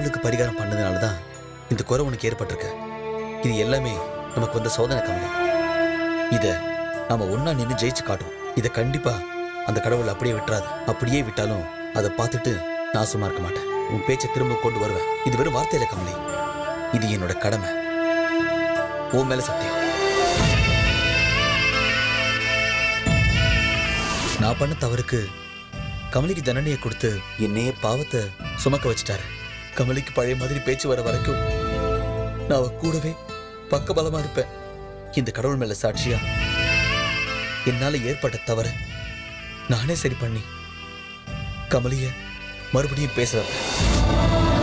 கடவுளுக்கு பரிகாரம் பண்ணதுனால தான் இந்த குறை உனக்கு ஏற்பட்டிருக்கு இது எல்லாமே நமக்கு வந்த சோதனை கமலி இத நாம ஒண்ணா நின்று ஜெயிச்சு காட்டுவோம் இதை கண்டிப்பா அந்த கடவுள் அப்படியே விட்டுறாது அப்படியே விட்டாலும் அதை பார்த்துட்டு நான் சும்மா இருக்க மாட்டேன் உன் பேச்சை திரும்ப கொண்டு வருவேன் இது வெறும் வார்த்தை இல்லை கமலி இது என்னோட கடமை உன் மேல சத்தியம் நான் பண்ண தவறுக்கு கமலிக்கு தண்டனையை கொடுத்து என்னையே பாவத்தை சுமக்க வச்சுட்டாரு கமலிக்கு பழைய மாதிரி பேச்சு வர வரைக்கும் நான் அவ கூடவே பக்கபலமா இருப்பேன் இந்த கடவுள் மேல சாட்சியா என்னால ஏற்பட்ட தவறு நானே சரி பண்ணி கமலிய மறுபடியும் பேச வைப்பேன்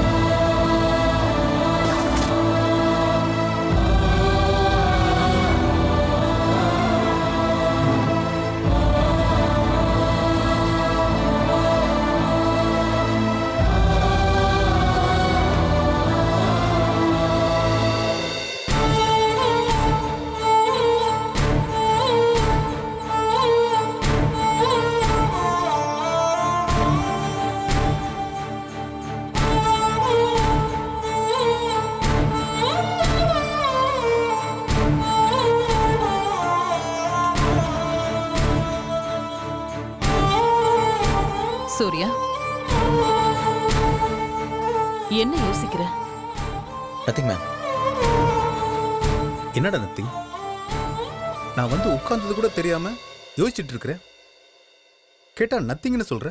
சூர்யா என்ன யோசிக்கிற நத்திங் மேம் என்னடா நத்திங் நான் வந்து உட்கார்ந்தது கூட தெரியாம யோசிச்சுட்டு இருக்கிறேன் கேட்டா நத்திங்னு சொல்ற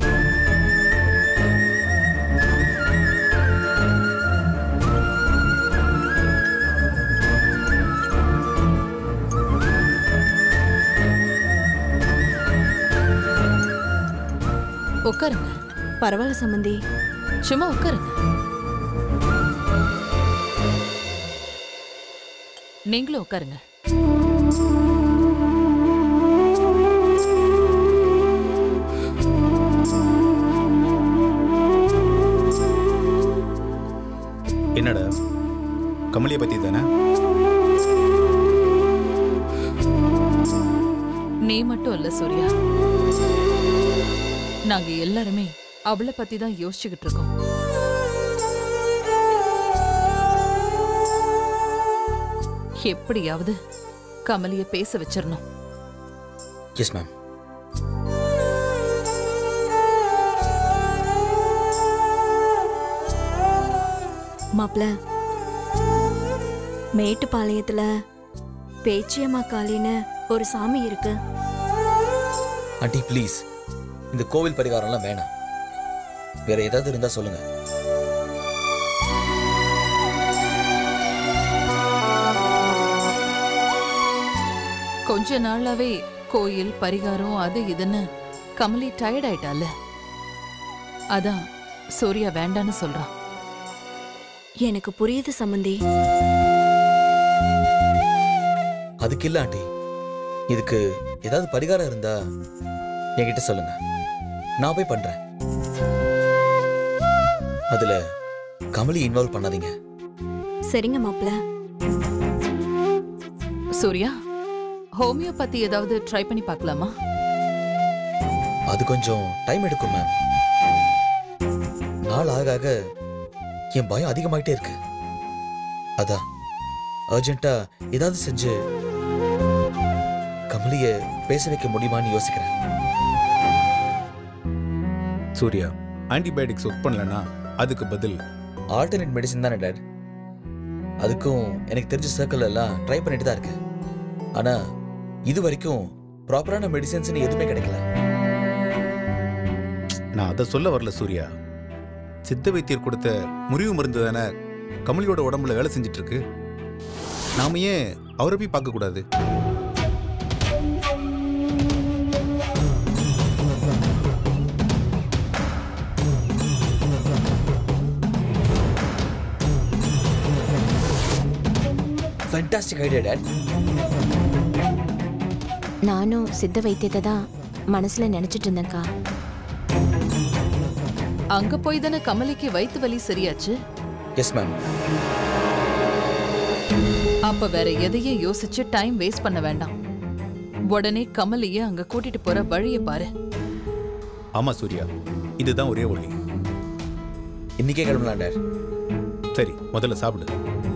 உட்காருங்க பரவாயில்ல சம்மந்தி சும்மா உட்காருங்க நீங்களும் உட்காருங்க என்னடா கமலியை பத்தி தானே நீ மட்டும் இல்ல சூர்யா நாங்க எல்லாருமே அவளை பத்தி தான் யோசிச்சுக்கிட்டு இருக்கோம் எப்படியாவது கமலிய பேச வச்சிரணும் எஸ் மேம் மாப்ள மேட்டுப்பாளையத்துல பேச்சியம்மா காளின்னு ஒரு சாமி இருக்கு ஆண்டி ப்ளீஸ் இந்த கோவில் பரிகாரம்லாம் வேணாம் வேற ஏதாவது இருந்தா சொல்லுங்க கொஞ்ச நாளாவே கோயில் பரிகாரம் அது இதுன்னு கமலி டயர்ட் ஆயிட்டால அதான் சூர்யா வேண்டான்னு சொல்றான் எனக்கு புரியுது சம்மந்தி அதுக்கு இல்ல ஆண்டி இதுக்கு ஏதாவது பரிகாரம் இருந்தா என்கிட்ட சொல்லுங்க நான் போய் பண்றேன் அதுல கமலி இன்வால்வ் பண்ணாதீங்க சரிங்க மாப்ள சூர்யா ஹோமியோபதி ஏதாவது ட்ரை பண்ணி பார்க்கலாமா அது கொஞ்சம் டைம் எடுக்கும் மேம் நாள் ஆக ஆக என் பயம் அதிகமாயிட்டே இருக்கு அதான் அர்ஜென்ட்டா ஏதாவது செஞ்சு கமலிய பேச வைக்க முடியுமான்னு யோசிக்கிறேன் சூர்யா ஆன்டிபயோட்டிக்ஸ் ஒர்க் பண்ணலனா அதுக்கு பதில் ஆல்டர்னேட் மெடிசன் தானே டேட் அதுக்கும் எனக்கு தெரிஞ்ச சர்க்கிள் எல்லாம் ட்ரை பண்ணிட்டு தான் இருக்கேன் ஆனா இது வரைக்கும் ப்ராப்பரான மெடிசன்ஸ்னு எதுவுமே கிடைக்கல நான் அதை சொல்ல வரல சூர்யா சித்த வைத்தியர் கொடுத்த முறிவு மருந்து தானே கமலியோட உடம்புல வேலை செஞ்சுட்டு இருக்கு நாம ஏன் அவரை போய் பார்க்க கூடாது ஃபேண்டாஸ்டிக் ஐடியா டேட் நானும் சித்த வைத்தியத்தை தான் மனசுல நினைச்சிட்டு இருந்தேன்க்கா அங்க போய் தானே கமலிக்கு வயித்து வலி சரியாச்சு எஸ் மேம் அப்ப வேற எதையும் யோசிச்சு டைம் வேஸ்ட் பண்ண வேண்டாம் உடனே கமலிய அங்க கூட்டிட்டு போற வழிய பாரு ஆமா சூர்யா இதுதான் ஒரே வழி இன்னைக்கே கிளம்பலாம் டேட் சரி முதல்ல சாப்பிடு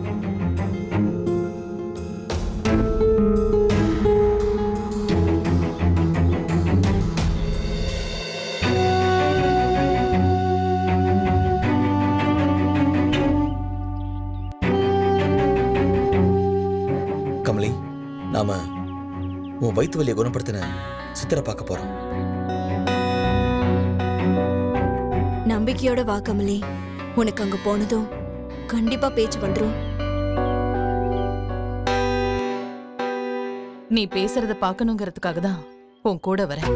கமலி நாம உன் வயிற்று வலியை குணப்படுத்தின சித்தரை பார்க்க போறோம் நம்பிக்கையோட வா கமலி உனக்கு அங்க போனதும் கண்டிப்பா பேச்சு வந்துரும் நீ பேசுறத பார்க்கணுங்கிறதுக்காக தான் உன் கூட வரேன்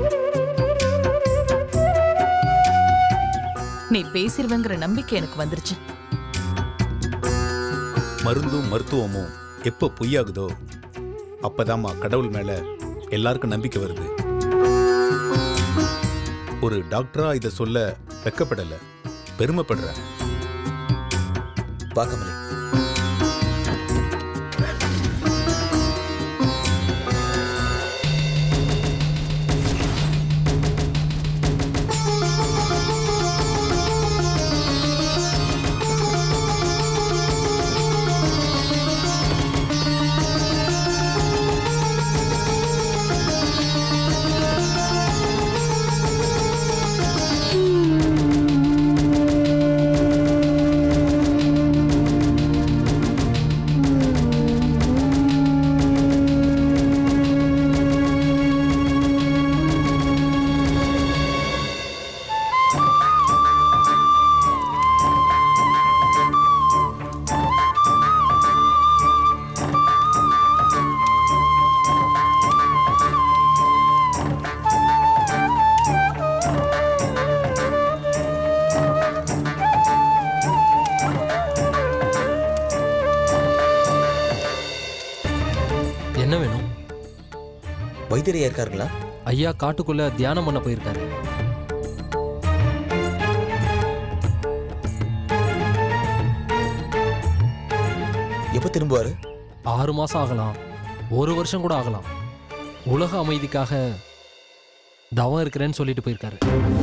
நீ பேசிருவங்கிற நம்பிக்கை எனக்கு வந்துருச்சு மருந்தும் மருத்துவமும் எப்போ பொய்யாகுதோ அப்பதாம்மா கடவுள் மேல எல்லாருக்கும் நம்பிக்கை வருது ஒரு டாக்டரா இதை சொல்ல வெக்கப்படல பெருமைப்படுறேன் வா கமலி என்ன வேணும் வைத்தியரையா இருக்காருங்களா ஐயா காட்டுக்குள்ள தியானம் பண்ண போயிருக்காரு எப்ப திரும்புவாரு ஆறு மாசம் ஆகலாம் ஒரு வருஷம் கூட ஆகலாம் உலக அமைதிக்காக தவம் இருக்கிறேன்னு சொல்லிட்டு போயிருக்காரு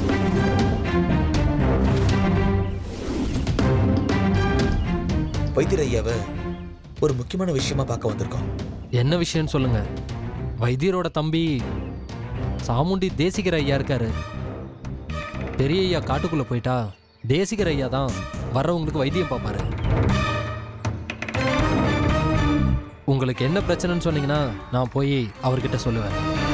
வைத்தியர் ஐயாவை ஒரு முக்கியமான விஷயமா பார்க்க வந்திருக்கோம் என்ன விஷயம்னு சொல்லுங்க வைத்தியரோட தம்பி சாமுண்டி தேசிகர் ஐயா இருக்காரு பெரிய ஐயா காட்டுக்குள்ள போயிட்டா தேசிகர் ஐயா தான் வர்றவங்களுக்கு வைத்தியம் பார்ப்பாரு உங்களுக்கு என்ன பிரச்சனைன்னு சொன்னீங்கன்னா நான் போய் அவர்கிட்ட சொல்லுவேன்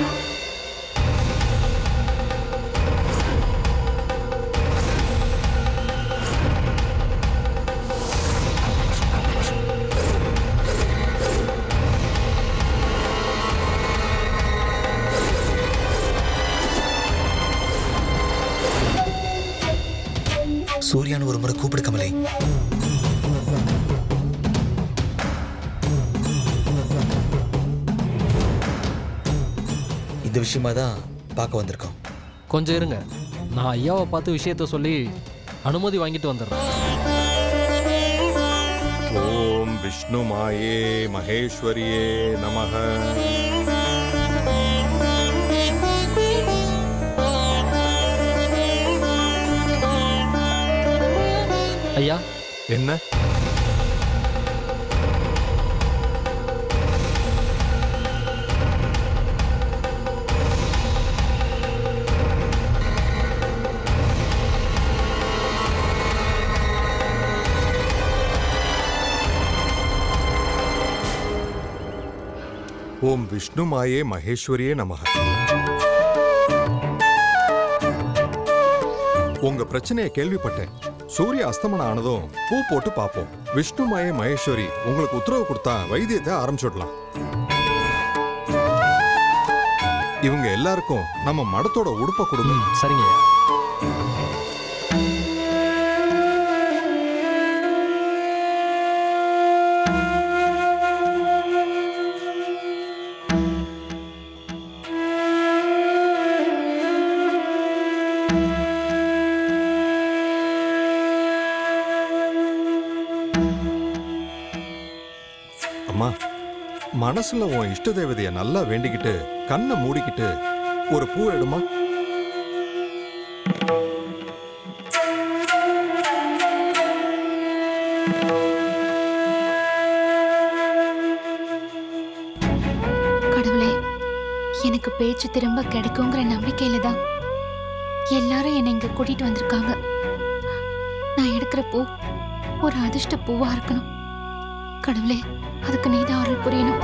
சூர்யான்னு ஒரு முறை கூப்பிடு கமலை இந்த விஷயமா தான் பார்க்க வந்திருக்கோம் கொஞ்சம் இருங்க நான் ஐயாவை பார்த்து விஷயத்த சொல்லி அனுமதி வாங்கிட்டு வந்துடுறேன் ஓம் விஷ்ணுமாயே மகேஸ்வரியே நமः ஐயா என்ன ஓம் விஷ்ணுமாயே மகேஸ்வரியே நமः உங்க பிரச்சனையை கேள்விப்பட்டேன் சூரிய அஸ்தமனம் ஆனதும் பூ போட்டு பார்ப்போம் விஷ்ணுமாயே மகேஸ்வரி உங்களுக்கு உத்தரவு கொடுத்தா வைத்தியத்தை ஆரம்பிச்சுடலாம் இவங்க எல்லாருக்கும் நம்ம மடத்தோட உடுப்பை கொடுங்க ம் சரிங்க ஐயா அம்மா மனசுல உன் இஷ்ட தேவதைய நல்லா வேண்டிக்கிட்டு கண்ணை மூடிக்கிட்டு ஒரு பூ எடுமா பேச்சு திரும்ப கிடைக்குங்கிற நம்பிக்கையில தான் எல்லாரும் என்னை இங்க கூட்டிட்டு வந்திருக்காங்க நான் எடுக்கிற பூ ஒரு அதிர்ஷ்ட பூவா இருக்கணும் கடவுளே அதுக்கு நீதான் அருள் புரியணும்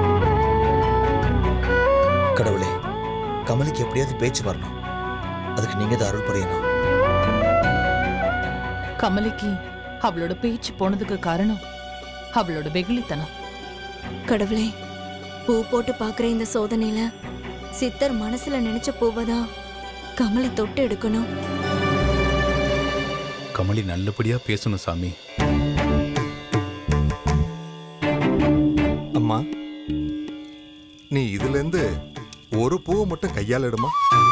கடவுளே கமலிக்கு எப்படியாவது பேச்சு வரணும் அதுக்கு நீங்க தான் அருள் புரியணும் கமலிக்கு அவளோட பேச்சு போனதுக்கு காரணம் அவளோட வெகுளித்தனம் கடவுளே பூ போட்டு பாக்குற இந்த சோதனையில சித்தர் மனசுல நினைச்ச பூவதான் கமலி தொட்டு எடுக்கணும் கமலி நல்லபடியா பேசணும் சாமி அம்மா நீ இதுல இருந்து ஒரு பூவை மட்டும் கையால் எடுமா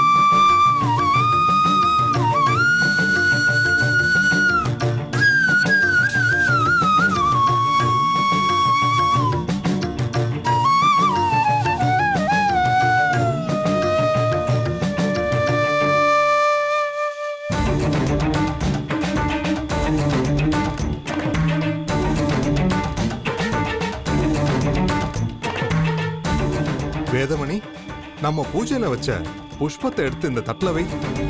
வேதமணி நம்ம பூஜையில வச்ச புஷ்பத்தை எடுத்து இந்த தட்டுல வை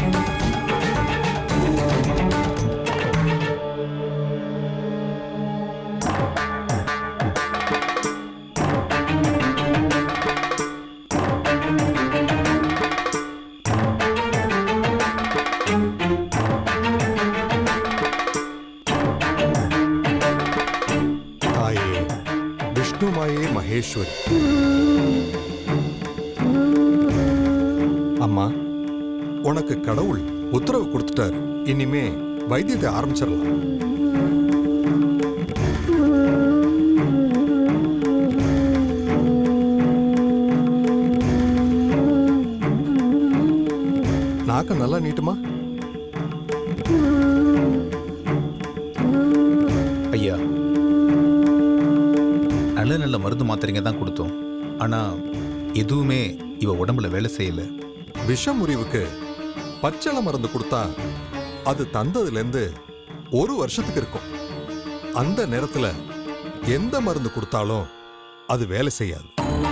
தாயே விஷ்ணுமாயே மகேஸ்வரி அம்மா உனக்கு கடவுள் உத்தரவு கொடுத்துட்டாரு இனிமே வைத்தியத்தை ஆரம்பிச்சிடலாம் நாக்க நல்லா நீட்டுமா ஐயா நல்ல நல்ல மருந்து மாத்திரைங்க தான் கொடுத்தோம் ஆனா எதுவுமே இவ உடம்புல வேலை செய்யல விஷ முறிவுக்கு பச்சளை மருந்து கொடுத்தா அது தந்ததுல இருந்து ஒரு வருஷத்துக்கு இருக்கும் அந்த நேரத்துல எந்த மருந்து கொடுத்தாலும் அது வேலை செய்யாது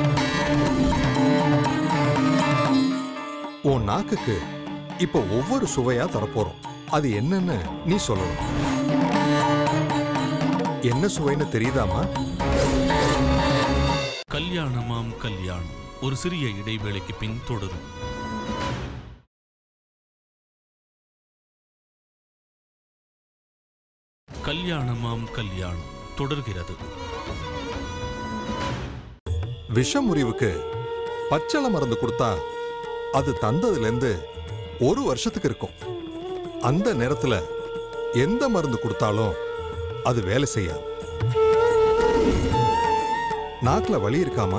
உன் நாக்குக்கு இப்ப ஒவ்வொரு சுவையா தரப்போறோம் அது என்னன்னு நீ சொல்லணும் என்ன சுவைன்னு தெரியுதாமா கல்யாணமாம் கல்யாணம் ஒரு சிறிய இடைவேளைக்கு பின் தொடரும் கல்யாணமாம் கல்யாணம் தொடர்கிறது விஷ முறிவுக்கு பச்சளை மருந்து கொடுத்தா அது தந்ததுல இருந்து ஒரு வருஷத்துக்கு இருக்கும் அந்த நேரத்துல எந்த மருந்து கொடுத்தாலும் அது வேலை செய்யாது நாக்குல வலி இருக்காமா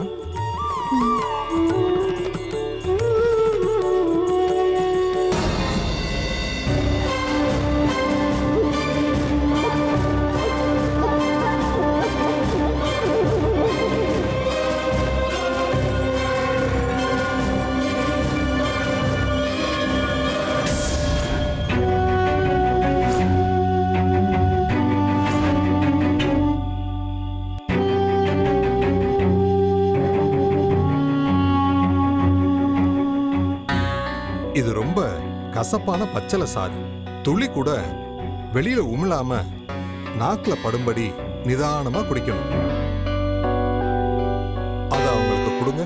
இது ரொம்ப கசப்பான பச்சளை சாறு துளி கூட வெளியில உமிழாம நாக்குல படும்படி நிதானமா குடிக்கணும் அத அவங்களுக்கு கொடுங்க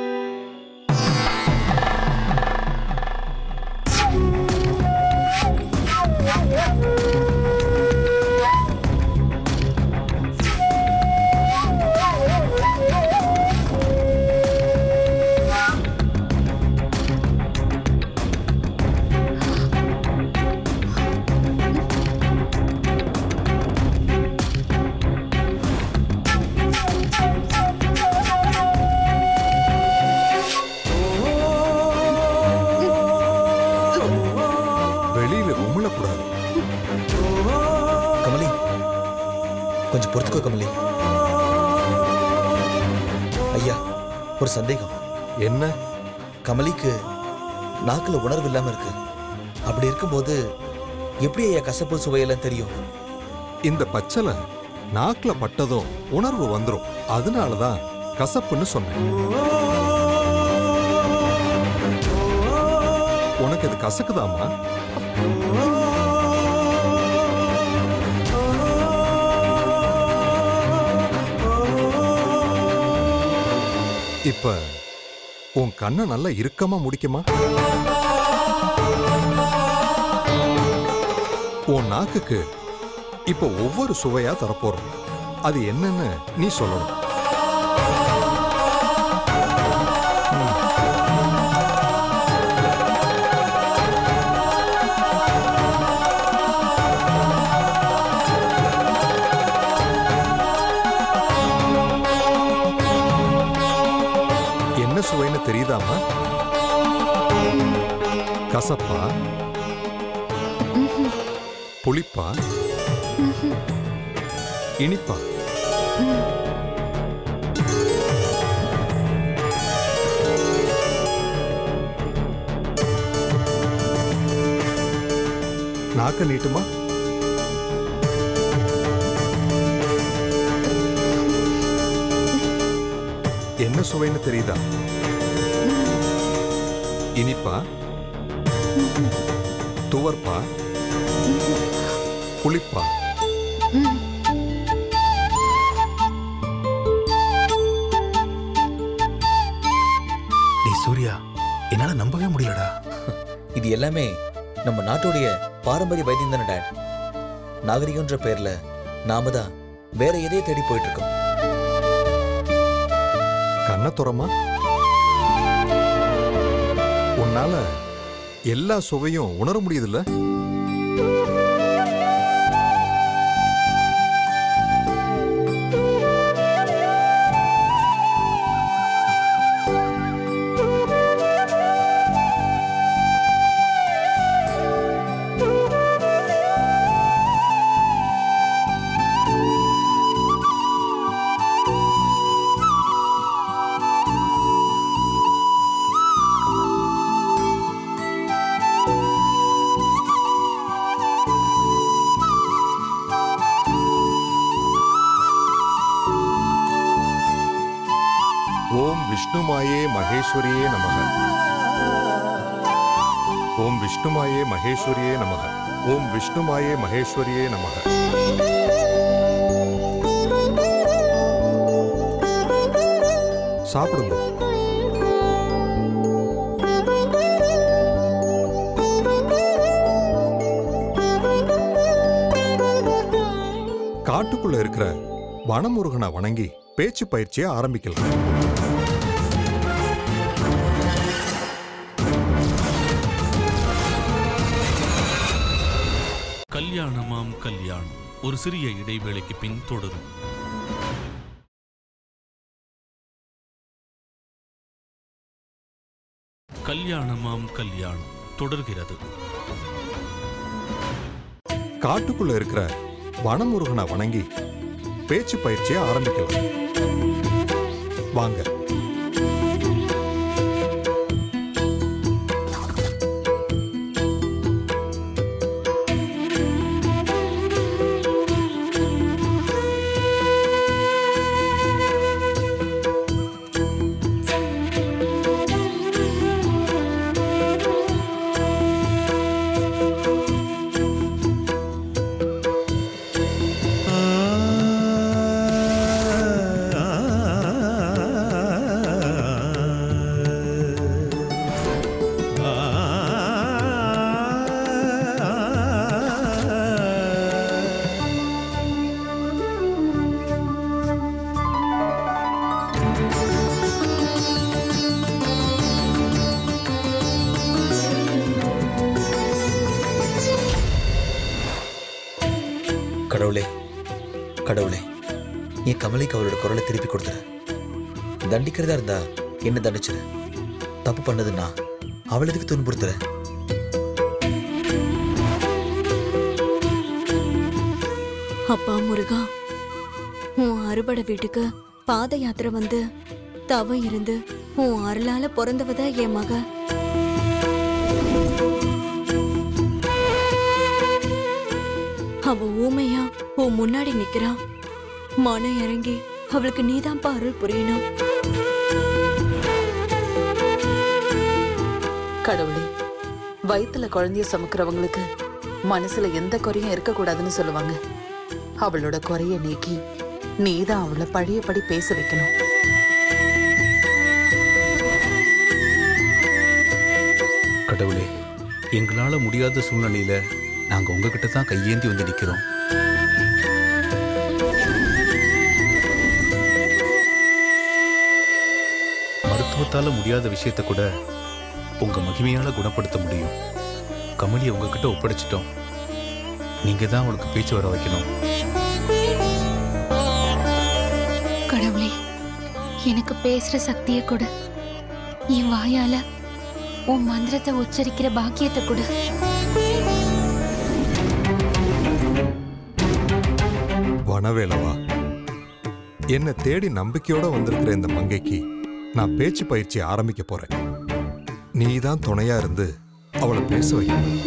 வெளியில உமிழக்கூடாது கமலி கொஞ்சம் பொறுத்துக்கோ கமலி ஐயா ஒரு சந்தேகம் என்ன கமலிக்கு நாக்குல உணர்வு இல்லாம இருக்கு அப்படி இருக்கும்போது எப்படி ஐயா கசப்பு சுவையெல்லாம் தெரியும் இந்த பச்சளை நாக்குல பட்டதும் உணர்வு வந்துரும் அதனாலதான் கசப்புன்னு சொன்னேன் எனக்கு இது கசக்குதாம்மா இப்ப உன் கண்ணை நல்லா இறுக்கமா முடிக்குமா உன் நாக்குக்கு இப்ப ஒவ்வொரு சுவையா தரப்போறோம் அது என்னன்னு நீ சொல்லணும் என்ன சுவைன்னு தெரியுதாமா கசப்பா புளிப்பா இனிப்பா நாக்க நீட்டுமா என்ன சுவைன்னு தெரியுதா இனிப்பா துவர்ப்பா புளிப்பா டேய் சூர்யா என்னால நம்பவே முடியலடா இது எல்லாமே நம்ம நாட்டுடைய பாரம்பரிய வைத்தியம் தானே டாட் நாகரிகம்ன்ற பேர்ல நாம தான் வேற எதையோ தேடி போயிட்டு இருக்கோம் கண்ண துறமா உன்னால எல்லா சுவையும் உணர முடியுதுல்ல ஓம் விஷ்ணுமாயே மகேஸ்வரியே நமக ஓம் விஷ்ணுமாயே மகேஸ்வரியே நமக ஓம் விஷ்ணுமாயே மகேஸ்வரியே நமக சாப்பிடுங்க காட்டுக்குள்ள இருக்கிற வனமுருகனை வணங்கி பேச்சு பயிற்சியை ஆரம்பிக்கலாம் கல்யாணமாம் கல்யாணம் ஒரு சிறிய இடைவேளைக்கு பின் தொடரும் கல்யாணமாம் கல்யாணம் தொடர்கிறது காட்டுக்குள்ள இருக்கிற வனமுருகனை வணங்கி பேச்சு பயிற்சியை ஆரம்பிக்கலாம் வாங்க கடவுளே கடவுளே என் கமலிக்கு அவளோட குரலை திருப்பி கொடுத்துரு தண்டிக்கிறதா இருந்தா என்ன தண்டிச்சிரு தப்பு பண்ணது நான் அவள் எதுக்கு துன்புறுத்துற அப்பா முருகா உன் அறுபடை வீட்டுக்கு பாத யாத்திரை வந்து தவ இருந்து உன் அருளால பிறந்தவத என் மக அவ ஊமையா உன் முன்னாடி நிக்கிறா மனம் இறங்கி அவளுக்கு நீதான்ப்பா அருள் புரியணும் கடவுளே வயித்துல குழந்தைய சுமக்கிறவங்களுக்கு மனசுல எந்த குறையும் இருக்கக்கூடாதுன்னு சொல்லுவாங்க அவளோட குறைய நீக்கி நீதான் அவளை பழையபடி பேச வைக்கணும் கடவுளே எங்களால முடியாத சூழ்நிலையில நாங்க உங்ககிட்ட தான் கையேந்தி வந்து நிக்கிறோம் மருத்துவத்தால முடியாத விஷயத்த கூட உங்க மகிமையால குணப்படுத்த முடியும் கமலியை உங்ககிட்ட ஒப்படைச்சிட்டோம் நீங்க தான் அவளுக்கு பேச்சு வர வைக்கணும் கடவுளே எனக்கு பேசுற சக்தியை கொடு என் வாயால உன் மந்திரத்தை உச்சரிக்கிற பாக்கியத்தை கொடு வனவேலவா என்னை தேடி நம்பிக்கையோட வந்திருக்கிற இந்த மங்கைக்கு நான் பேச்சு பயிற்சி ஆரம்பிக்க போறேன் நீ தான் துணையா இருந்து அவளை பேச வைக்கணும்